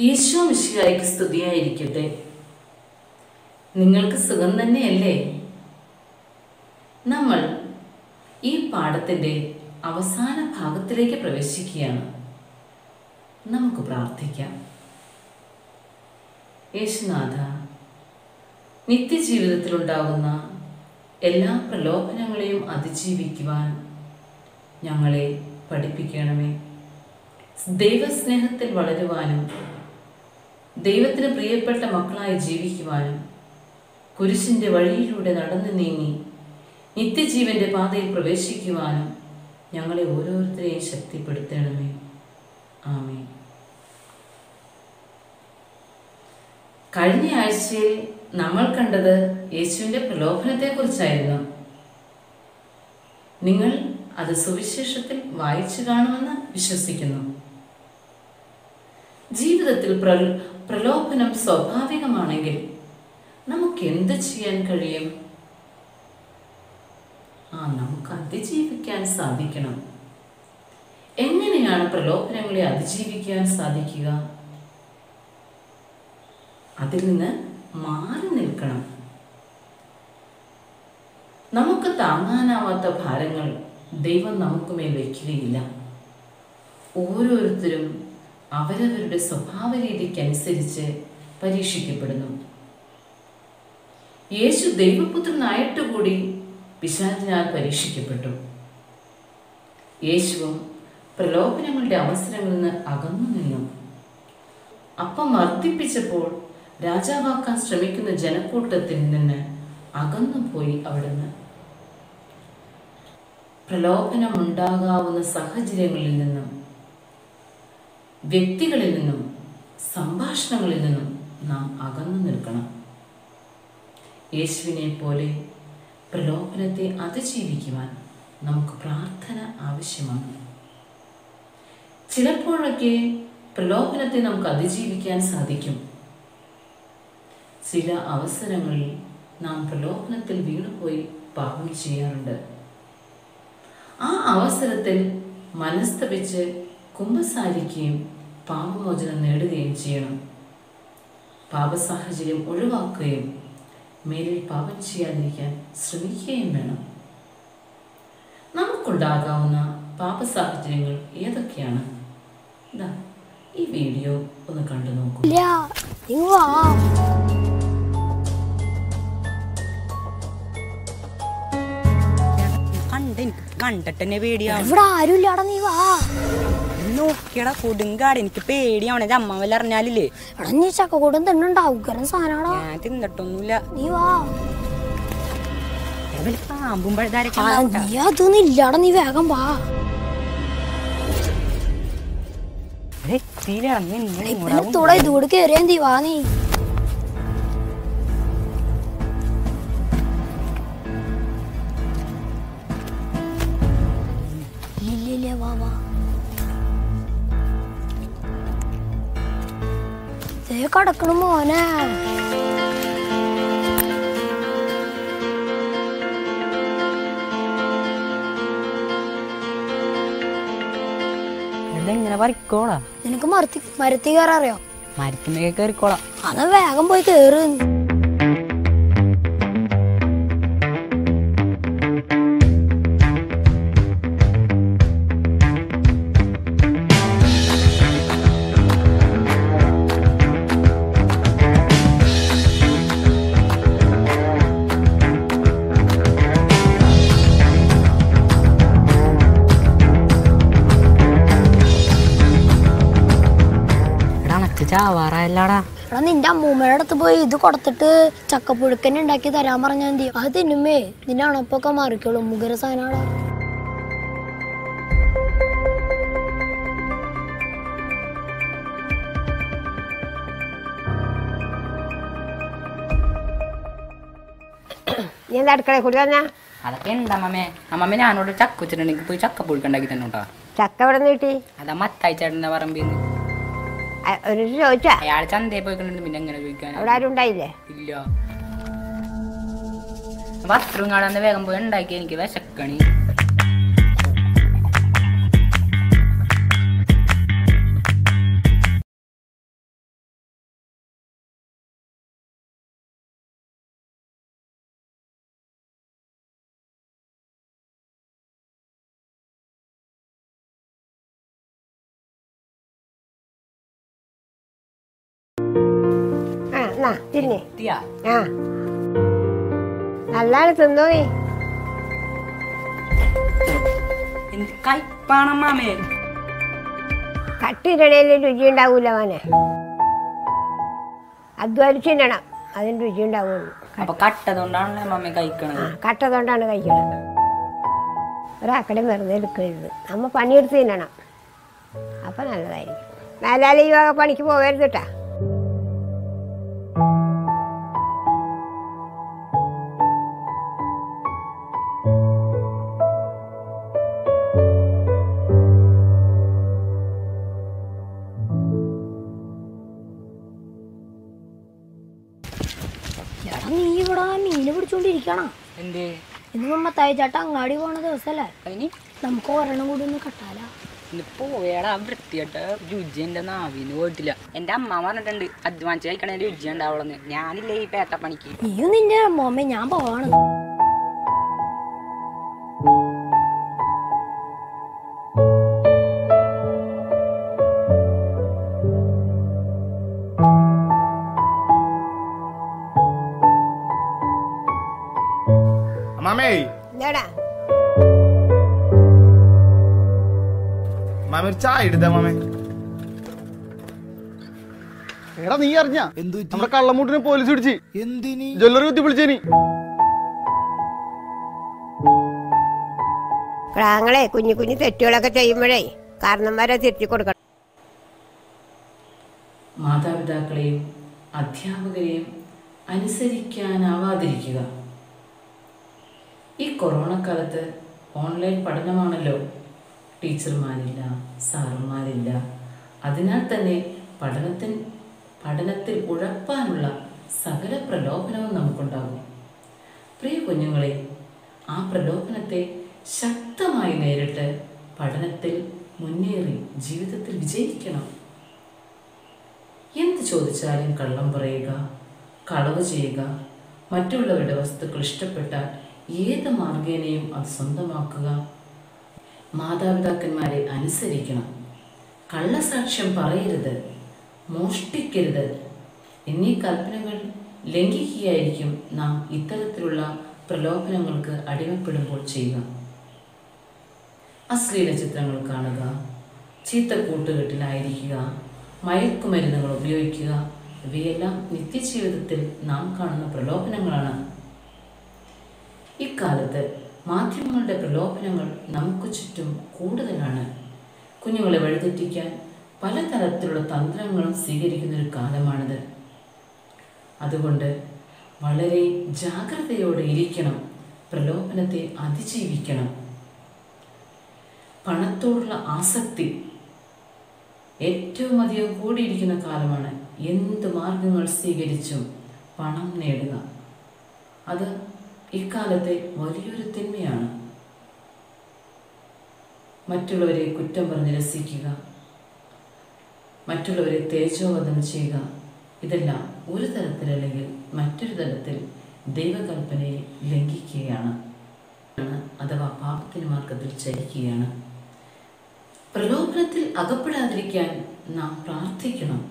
ഈശോ മിശിഹായ്ക്ക് സ്തുതിയായിരിക്കട്ടെ നിങ്ങൾക്ക് സുഖം തന്നെയല്ലേ നമ്മൾ ഈ പാഠത്തിൻ്റെ അവസാന ഭാഗത്തിലേക്ക് പ്രവേശിക്കുകയാണ് നമുക്ക് പ്രാർത്ഥിക്കാം യേശുനാഥ നിത്യജീവിതത്തിലുണ്ടാകുന്ന എല്ലാ പ്രലോഭനങ്ങളെയും അതിജീവിക്കുവാൻ ഞങ്ങളെ പഠിപ്പിക്കണമേ ദൈവസ്നേഹത്തിൽ വളരുവാനും ദൈവത്തിന് പ്രിയപ്പെട്ട മക്കളായി ജീവിക്കുവാനും കുരിശിൻ്റെ വഴിയിലൂടെ നടന്നു നീങ്ങി നിത്യജീവന്റെ പാതയിൽ പ്രവേശിക്കുവാനും ഞങ്ങളെ ഓരോരുത്തരെയും ശക്തിപ്പെടുത്തണമേ ആമേ കഴിഞ്ഞ ആഴ്ചയിൽ നമ്മൾ കണ്ടത് യേശുവിൻ്റെ പ്രലോഭനത്തെക്കുറിച്ചായിരുന്നു നിങ്ങൾ അത് സുവിശേഷത്തിൽ വായിച്ചു കാണുമെന്ന് വിശ്വസിക്കുന്നു ജീവിതത്തിൽ പ്ര പ്രലോഭനം സ്വാഭാവികമാണെങ്കിൽ നമുക്ക് എന്ത് ചെയ്യാൻ കഴിയും ആ നമുക്ക് അതിജീവിക്കാൻ സാധിക്കണം എങ്ങനെയാണ് പ്രലോഭനങ്ങളെ അതിജീവിക്കാൻ സാധിക്കുക അതിൽ നിന്ന് മാറി നിൽക്കണം നമുക്ക് താങ്ങാനാവാത്ത ഭാരങ്ങൾ ദൈവം നമുക്ക് മേൽ വയ്ക്കുകയില്ല ഓരോരുത്തരും അവരവരുടെ സ്വഭാവ രീതിക്കനുസരിച്ച് പരീക്ഷിക്കപ്പെടുന്നു യേശു ദൈവപുത്രനായിട്ട് കൂടി പിശാചിനാൽ പരീക്ഷിക്കപ്പെട്ടു യേശുവും പ്രലോഭനങ്ങളുടെ അവസരങ്ങളിൽ നിന്ന് അകന്നു നിന്നു അപ്പം വർദ്ധിപ്പിച്ചപ്പോൾ രാജാവാക്കാൻ ശ്രമിക്കുന്ന ജനക്കൂട്ടത്തിൽ നിന്ന് അകന്നുപോയി അവിടുന്ന് പ്രലോഭനമുണ്ടാകാവുന്ന സാഹചര്യങ്ങളിൽ നിന്നും വ്യക്തികളിൽ നിന്നും സംഭാഷണങ്ങളിൽ നിന്നും നാം അകന്നു നിൽക്കണം യേശുവിനെ പോലെ പ്രലോഭനത്തെ അതിജീവിക്കുവാൻ നമുക്ക് പ്രാർത്ഥന ആവശ്യമാണ് ചിലപ്പോഴൊക്കെ പ്രലോഭനത്തെ നമുക്ക് അതിജീവിക്കാൻ സാധിക്കും ചില അവസരങ്ങളിൽ നാം പ്രലോഭനത്തിൽ വീണുപോയി പാപം ചെയ്യാറുണ്ട് ആ അവസരത്തിൽ മനസ്തപിച്ച് കുമ്പസാരിക്കുകയും പാപമോചനം നേടുകയും ചെയ്യണം പാപസാഹചര്യം ഒഴിവാക്കുകയും മേലിൽ പാപം ചെയ്യാതിരിക്കാൻ ശ്രമിക്കുകയും വേണം നമുക്കുണ്ടാകാവുന്ന പാപസാഹചര്യങ്ങൾ ഏതൊക്കെയാണ് ഇതാ ഈ വീഡിയോ ഒന്ന് കണ്ടു നോക്കൂ ഇല്ല ഇങ്ങ് വാ കണ്ട എനിക്ക് കണ്ടിട്ട് തന്നെ പേടിയാവും ഇവിടെ ആരും ഇല്ലാടാ നീ വാ നോക്കിയടാ കൊടുങ്കാട് എനിക്ക് പേടിയാവണേ ഇത് അമ്മ വല്ല അറിഞ്ഞാലില്ലേ എടാ നീ ചക്കക്കൂടും തിന്നുണ്ടാവും ഉഗ്രൻ സാധനാടാ ഞാൻ തിന്നിട്ടൊന്നുമില്ല നീ വാ ഇവിടെ വല്ല പാമ്പും പഴുതാരൊക്കെ ആ, നീ അതൊന്നും ഇല്ലാടാ നീ വേഗം വാ എത്തിയില്ല പിന്നെ തൂടെ ഇതുകൂടെ കേറിയാ നീ വാ നീ ഇല്ല ഇല്ല വാ വാ ദേ കിടക്കണു മോനെ ഇതെങ്ങനെ പറിക്കോളാ നിനക്ക് മരത്തി മരത്തി കയറാൻ അറിയോ മരത്തുമ്മയൊക്കെ കയറിക്കോളാം അത് വേഗം പോയി കേറ് എടാ അണച്ച് ചാവാറായല്ലാടാ എടാ നിന്റെ അമ്മൂമ്മയുടെ അടുത്ത് പോയി ഇത് കൊടുത്തിട്ട് ചക്കപ്പുഴുക്കന്നെ ഉണ്ടാക്കി തരാൻ പറഞ്ഞാൽ എന്ത് ചെയ്യും അത് തിന്നുമേ നിന്റെ അണപ്പൊക്കെ മാറിക്കോളും മുഗര സാധനാടാ നീ എന്താ അടുക്കളയിൽ കൂടി വന്നാ അതൊക്കെ ഉണ്ട് അമ്മമ്മേ അമ്മമ്മ ഞാനോട് ചക്ക വെച്ചിട്ടുണ്ടെങ്കിൽ പോയി ചക്ക പുഴുക്കുണ്ടാക്കി തന്നെ കേട്ടോ ചക്ക എവിടെ നിന്ന് കിട്ടി അതാ മത്തായി ചേട്ടൻ്റെ പറമ്പിന്ന് അ- ഒരു ചോദിച്ചാ അയാൾ ചന്തയിൽ പോയിട്ടുണ്ട് പിന്നെ എങ്ങനെ ചോദിക്കാൻ അവിടെ ആരും ഉണ്ടായില്ലേ ഇല്ല വസ്ത്രം കാണാൻ വേഗം പോയി ഉണ്ടാക്കി എനിക്ക് വിശക്കണി എന്നാ തിന്നെ എത്തിയാ ആ നല്ലാണ് തിന്നോ നീ എന്ത് കയ്പാണ് മാമേ കട്ടിടണേൽ രുചി ഉണ്ടാവൂല മോനെ അധ്വാനിച്ച് തിന്നണം അതിന് രുചി ഉണ്ടാവുള്ളൂ അപ്പൊ കട്ടതുകൊണ്ടാണല്ലേ മമ്മി ആ കഴിക്കണത് കട്ടതുകൊണ്ടാണ് കഴിക്കുന്നത് ഒരാക്കടെ വെറുതെ എടുക്കരുത് നമ്മ പണിയെടുത്ത് തിന്നണം അപ്പം നല്ലതായിരിക്കും നാലാല് ഈ വക പണിക്ക് പോകരുത് കേട്ടാ എടാ നീ ഇവിടെ മീന് പിടിച്ചോണ്ടിരിക്കണ എന്തേ ഇന്ന് നമ്മ തയ്ച്ചാട്ട അങ്ങാടി പോണ ദിവസല്ലേ അതിന് നമുക്ക് ഒരെണ്ണം കൂടി ഒന്ന് കട്ടാല ഇന്ന് പോയടാ വൃത്തിയായിട്ട് രുചി എന്റെ നാവിന് പോയിട്ടില്ല എന്റെ അമ്മ പറഞ്ഞിട്ടുണ്ട് അധ്വാനിച്ച് കഴിക്കണ രുചി ഉണ്ടാവുള്ളന്ന് ഞാനില്ലേ ഈ പേട്ടപ്പണിക്ക് നീയും നിന്റെ മോമ്മ ഞാൻ പോവാണ് മാമേ എന്താടാ മാമ ഒരു ചായ എടുത്താ മാമേ എടാ നീ അറിഞ്ഞ നമ്മുടെ കള്ളമൂട്ടിനെ പോലീസ് പിടിച്ച് എന്തിനി ജ്വല്ലറി കുത്തി വിളിച്ചേനി പ്രാങ്ങളെ കുഞ്ഞു കുഞ്ഞു തെറ്റുകളൊക്കെ ചെയ്യുമ്പോഴേ കാരണന്മാരെ തിരുത്തി കൊടുക്കണം മാതാപിതാക്കളെയും അധ്യാപകരെയും അനുസരിക്കാനാവാതിരിക്കുക ഈ കൊറോണ കാലത്ത് ഓൺലൈൻ പഠനമാണല്ലോ ടീച്ചർമാരില്ല സാറന്മാരില്ല അതിനാൽ തന്നെ പഠനത്തിൽ പഠനത്തിൽ ഉഴപ്പാനുള്ള സകല പ്രലോഭനവും നമുക്കുണ്ടാകും പ്രിയ കുഞ്ഞുങ്ങളെ ആ പ്രലോഭനത്തെ ശക്തമായി നേരിട്ട് പഠനത്തിൽ മുന്നേറി ജീവിതത്തിൽ വിജയിക്കണം എന്ത് ചോദിച്ചാലും കള്ളം പറയുക കളവ് ചെയ്യുക മറ്റുള്ളവരുടെ വസ്തുക്കൾ ഇഷ്ടപ്പെട്ടാൽ ഏത് മാർഗേനയും അത് സ്വന്തമാക്കുക മാതാപിതാക്കന്മാരെ അനുസരിക്കണം കള്ളസാക്ഷ്യം പറയരുത് മോഷ്ടിക്കരുത് എന്നീ കൽപ്പനകൾ ലംഘിക്കുകയായിരിക്കും നാം ഇത്തരത്തിലുള്ള പ്രലോഭനങ്ങൾക്ക് അടിമപ്പെടുമ്പോൾ ചെയ്യുക അശ്ലീല ചിത്രങ്ങൾ കാണുക ചീത്ത കൂട്ടുകെട്ടിലായിരിക്കുക മയക്കുമരുന്നുകൾ ഉപയോഗിക്കുക ഇവയെല്ലാം നിത്യജീവിതത്തിൽ നാം കാണുന്ന പ്രലോഭനങ്ങളാണ് ഇക്കാലത്ത് മാധ്യമങ്ങളുടെ പ്രലോഭനങ്ങൾ നമുക്ക് ചുറ്റും കൂടുതലാണ് കുഞ്ഞുങ്ങളെ വഴിതെറ്റിക്കാൻ പലതരത്തിലുള്ള തന്ത്രങ്ങളും സ്വീകരിക്കുന്ന ഒരു കാലമാണിത് അതുകൊണ്ട് വളരെ ജാഗ്രതയോടെ ഇരിക്കണം പ്രലോഭനത്തെ അതിജീവിക്കണം പണത്തോടുള്ള ആസക്തി ഏറ്റവും അധികം കൂടിയിരിക്കുന്ന കാലമാണ് എന്ത് മാർഗങ്ങൾ സ്വീകരിച്ചും പണം നേടുക അത് ഇക്കാലത്തെ വലിയൊരു തിന്മയാണ് മറ്റുള്ളവരെ കുറ്റം പറഞ്ഞ് രസിക്കുക മറ്റുള്ളവരെ തേജോവധം ചെയ്യുക ഇതെല്ലാം ഒരു തരത്തിലല്ലെങ്കിൽ മറ്റൊരു തരത്തിൽ ദൈവകൽപ്പനയെ ലംഘിക്കുകയാണ് അഥവാ പാപത്തിന് മാർഗത്തിൽ ചരിക്കുകയാണ് പ്രലോഭനത്തിൽ അകപ്പെടാതിരിക്കാൻ നാം പ്രാർത്ഥിക്കണം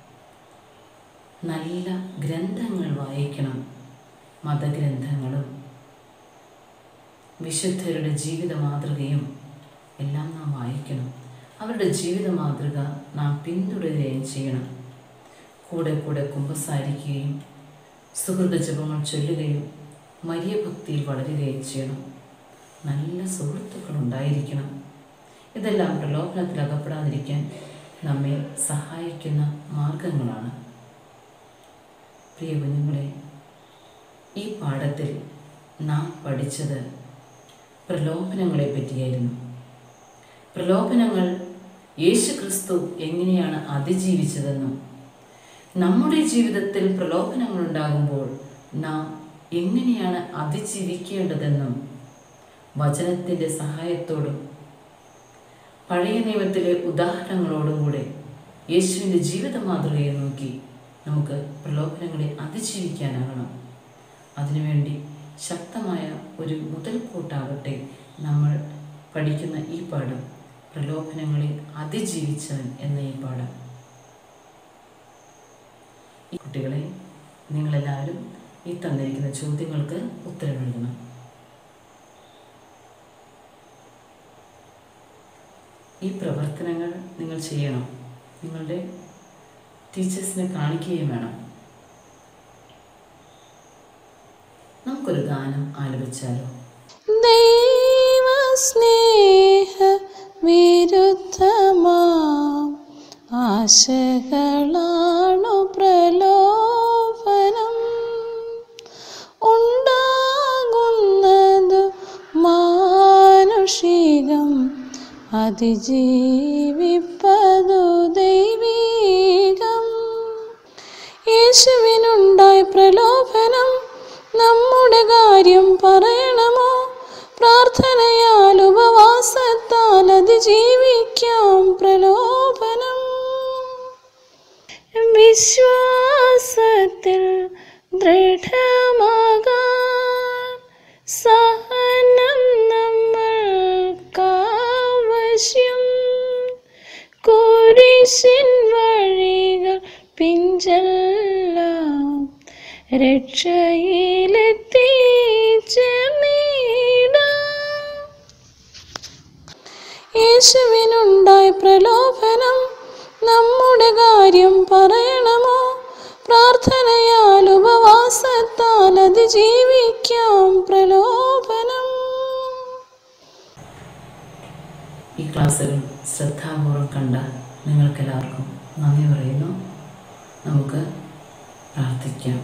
നല്ല ഗ്രന്ഥങ്ങൾ വായിക്കണം മതഗ്രന്ഥങ്ങളും വിശുദ്ധരുടെ ജീവിത മാതൃകയും എല്ലാം നാം വായിക്കണം അവരുടെ ജീവിത മാതൃക നാം പിന്തുടരുകയും ചെയ്യണം കൂടെ കൂടെ കുമ്പസാരിക്കുകയും സുഹൃത ജപങ്ങൾ ചൊല്ലുകയും മരിയ ഭക്തിയിൽ വളരുകയും ചെയ്യണം നല്ല സുഹൃത്തുക്കൾ ഉണ്ടായിരിക്കണം ഇതെല്ലാം പ്രലോഭനത്തിൽ അകപ്പെടാതിരിക്കാൻ നമ്മെ സഹായിക്കുന്ന മാർഗങ്ങളാണ് പ്രിയ കുഞ്ഞുങ്ങളെ ഈ പാഠത്തിൽ നാം പഠിച്ചത് പ്രലോഭനങ്ങളെ പറ്റിയായിരുന്നു പ്രലോഭനങ്ങൾ യേശു ക്രിസ്തു എങ്ങനെയാണ് അതിജീവിച്ചതെന്നും നമ്മുടെ ജീവിതത്തിൽ പ്രലോഭനങ്ങൾ ഉണ്ടാകുമ്പോൾ നാം എങ്ങനെയാണ് അതിജീവിക്കേണ്ടതെന്നും വചനത്തിൻ്റെ സഹായത്തോടും പഴയ നിയമത്തിലെ ഉദാഹരണങ്ങളോടും കൂടെ യേശുവിൻ്റെ ജീവിത മാതൃകയെ നോക്കി നമുക്ക് പ്രലോഭനങ്ങളെ അതിജീവിക്കാനാകണം അതിനുവേണ്ടി ശക്തമായ ഒരു മുതൽക്കൂട്ടാകട്ടെ നമ്മൾ പഠിക്കുന്ന ഈ പാഠം പ്രലോഭനങ്ങളെ അതിജീവിച്ചവൻ എന്ന ഈ പാഠം ഈ കുട്ടികളെ നിങ്ങളെല്ലാവരും ഈ തന്നിരിക്കുന്ന ചോദ്യങ്ങൾക്ക് ഉത്തരം എഴുതണം ഈ പ്രവർത്തനങ്ങൾ നിങ്ങൾ ചെയ്യണം നിങ്ങളുടെ ടീച്ചേഴ്സിനെ കാണിക്കുകയും വേണം നമുക്കൊരു ഗാനം ആലപിച്ചാലോ ദൈവസ്നേഹ വിരുദ്ധമാം ആശകളാണു പ്രലോഭനം ഉണ്ടാകുന്നതു മാനുഷികം അതിജീവിപ്പതു ദൈവീകം യേശുവിനുണ്ടായ പ്രലോഭനം നമ്മുടെ കാര്യം പറയണമോ പ്രാർത്ഥനയാൽ ഉപവാസത്താൽ അതിജീവിക്കാം പ്രലോഭനം വിശ്വാസത്തിൽ ദൃഢമാകാൻ സഹനം നമ്മൾക്കാവശ്യം കുരിശിൻ വഴികൾ പിഞ്ചെല്ലാം രക്ഷയിലെത്തിച്ചേർന്നിടാം യേശുവിനുണ്ടായ പ്രലോഭനം നമ്മുടെ കാര്യം പറയണമോ പ്രാർത്ഥനയാൽ ഉപവാസത്താൽ അതിജീവിക്കാം പ്രലോഭനം ഈ ക്ലാസ്സുകൾ ശ്രദ്ധാപൂർവം കണ്ട നിങ്ങൾക്കെല്ലാവർക്കും നന്ദി പറയുന്നു നമുക്ക് പ്രാർത്ഥിക്കാം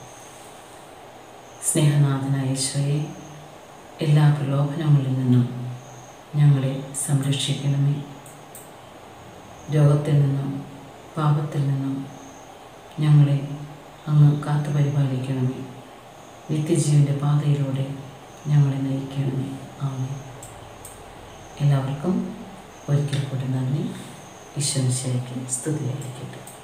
സ്നേഹനാഥനായ ഈശോയെ എല്ലാ പ്രലോഭനങ്ങളിൽ നിന്നും ഞങ്ങളെ സംരക്ഷിക്കണമേ രോഗത്തിൽ നിന്നും പാപത്തിൽ നിന്നും ഞങ്ങളെ അങ്ങ് കാത്തു പരിപാലിക്കണമേ നിത്യജീവൻ്റെ പാതയിലൂടെ ഞങ്ങളെ നയിക്കണമേ ആമേ എല്ലാവർക്കും ഒരിക്കൽ കൂടി നന്ദി ഈശ്വരശയ്ക്ക് സ്തുതിയായിരിക്കട്ടെ